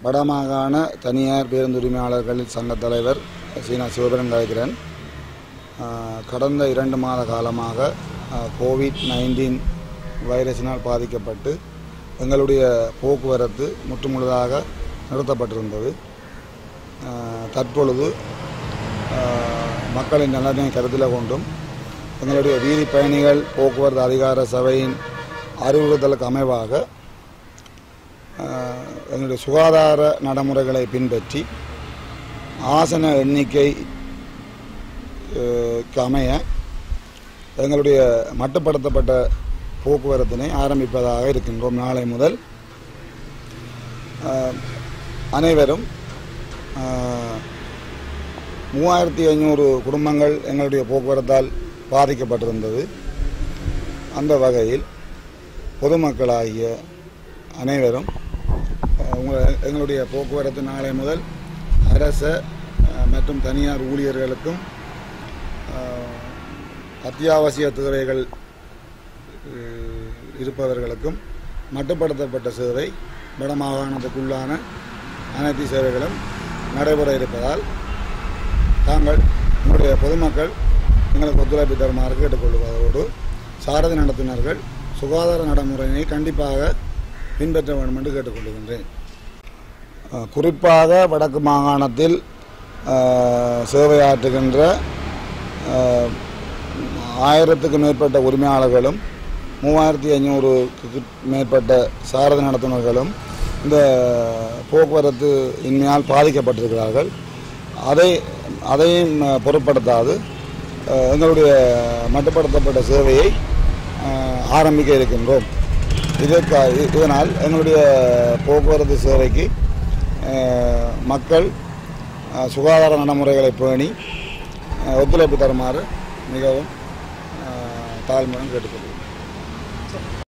வடமாகாண தனியார் பேருந்து உரிமையாளர்கள் சங்க தலைவர் சீனா சிவபுரம் கலைக்கிறன் கடந்த இரண்டு மாத காலமாக கோவிட் நைன்டீன் வைரஸினால் பாதிக்கப்பட்டு எங்களுடைய போக்குவரத்து முற்றுமுழுதாக நிறுத்தப்பட்டிருந்தது ஆஹ் தற்பொழுது ஆஹ் மக்களின் நலனை கருத்தில் கொண்டும் எங்களுடைய வீதி பயணிகள் போக்குவரத்து அதிகார சபையின் அறிவுறுத்தலுக்கு அமைவாக ஆஹ் எங்களுடைய சுகாதார நடைமுறைகளை பின்பற்றி ஆசன எண்ணிக்கை ஆஹ் க்கு அமைய எங்களுடைய மட்டுப்படுத்தப்பட்ட போக்குவரத்தினை ஆரம்பிப்பதாக இருக்கின்றோம் நாளை முதல் ஆஹ் அனைவரும் ஆஹ் மூவாயிரத்தி ஐநூறு குடும்பங்கள் எங்களுடைய போக்குவரத்தால் பாதிக்கப்பட்டிருந்தது அந்த வகையில் பொதுமக்களாகிய அனைவரும் அஹ், உங்க- எங்களுடைய போக்குவரத்து நாளை முதல் அரச அஹ், மற்றும் தனியார் ஊழியர்களுக்கும் அஹ், அத்தியாவசிய தேவைகள் அஹ், இருப்பவர்களுக்கும் மட்டுப்படுத்தப்பட்ட சேவை வடமாகாணத்துக்குள்ளான அனைத்து சேவைகளும் நடைபெற இருப்பதால் தாங்கள் உங்களுடைய பொதுமக்கள் எங்களுக்கு ஒத்துழைப்பு தருமாறு கேட்டுக்கொள்வதோடு சாரதி நடத்துனர்கள் சுகாதார நடைமுறையினை கண்டிப்பாக பின்பற்ற வேண்டும் என்று கேட்டுக்கொள்கின்றேன் அஹ், குறிப்பாக வடக்கு மாகாணத்தில் அஹ், சேவையாற்றுகின்ற அஹ், ஆயிரத்துக்கு மேற்பட்ட உரிமையாளர்களும் மூவாயிரத்தி ஐநூறுக்கு மேற்பட்ட சாரதி நடத்துனர்களும் இந்த போக்குவரத்து இன்மையால் பாதிக்கப்பட்டிருக்கிறார்கள் அதை அதையும் அஹ், பொருட்படுத்தாது அஹ், எங்களுடைய மட்டுப்படுத்தப்பட்ட சேவையை அஹ், ஆரம்பிக்க இருக்கின்றோம் இதற்கா இதனால் எங்களுடைய போக்குவரத்து சேவைக்கு அஹ், மக்கள் அஹ், சுகாதார நடைமுறைகளை பேணி அஹ், ஒத்துழைப்பு தருமாறு மிகவும் அஹ், தாழ்மையுடன் கேட்டுக்கொள்கிறேன்